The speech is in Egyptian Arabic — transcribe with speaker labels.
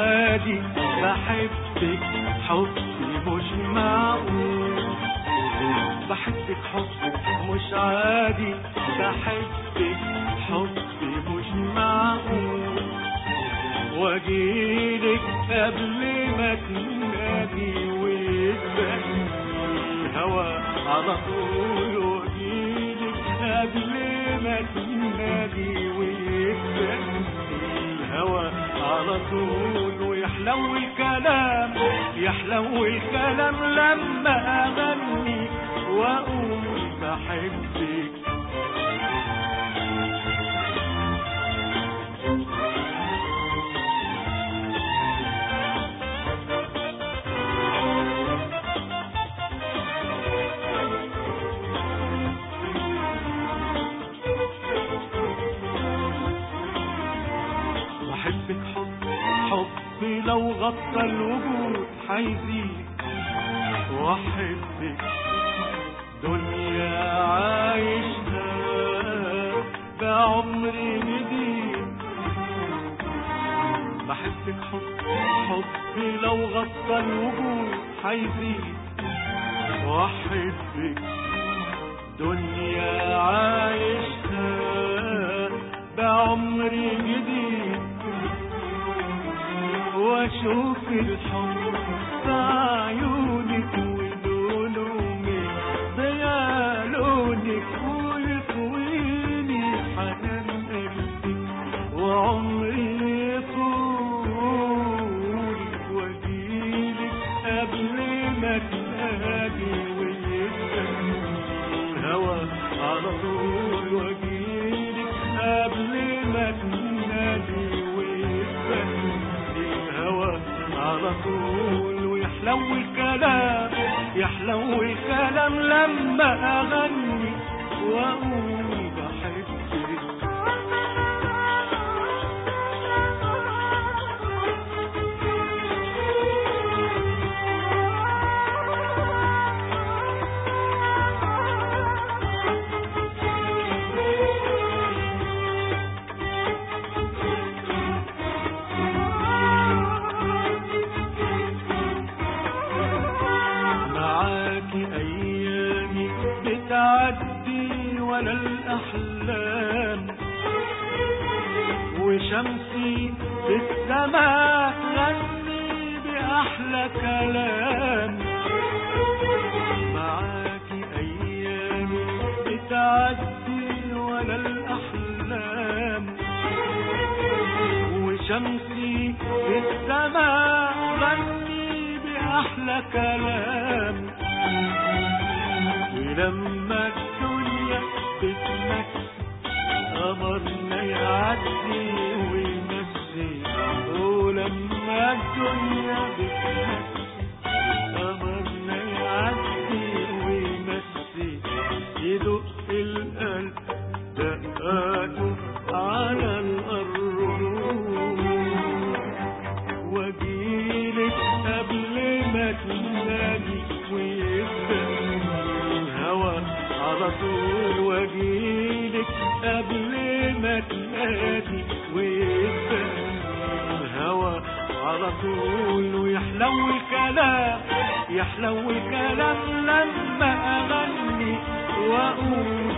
Speaker 1: عادي بحبك حب مش معقول بحبك حب مش عادي بحبك حب مش معقول واجيلك قبل ما تنادي ويتبقى الهوى على طول واجيلك قبل ما تنادي ويتبقى الهوى على طول ويحلو الكلام يحلو الكلام لما اغني واقول بحبك بحبك حب حب لو غطى الوجود حيزيد واحبك دنيا عايشها بعمر جديد بحبك حب حب لو غطى الوجود حيزيد واحبك دنيا عايشها بعمر جديد واشوف الحب في عيونك ولولومك ضيا لونك ويكويني حنان قلبك وعمري يطول واجيلك قبل ما تنادي ويتكلم الهوى على طول واجيلك قبل ما تنادي ويتكلم الهوى على طول ويحلو الكلام يحلو الكلام لما اغني واقول بحبك معاكي ايامي بتعدي ولا الاحلام وشمسي في السماء غني باحلى كلام معاكي ايامي بتعدي ولا الاحلام وشمسي في السماء غني بأحلى كلام ولما الدنيا بتمشي قمرنا يعدي ويمشي ولما الدنيا بتمشي قمرنا يعدي ويمشي يدق القلب دقاته على الأرض واجيلك قبل ما تنادي ويبدأ الهوى على طول واجيلك قبل ما تنادي ويبدأ الهوى على طول ويحلو الكلام يحلو الكلام لما اغني واقول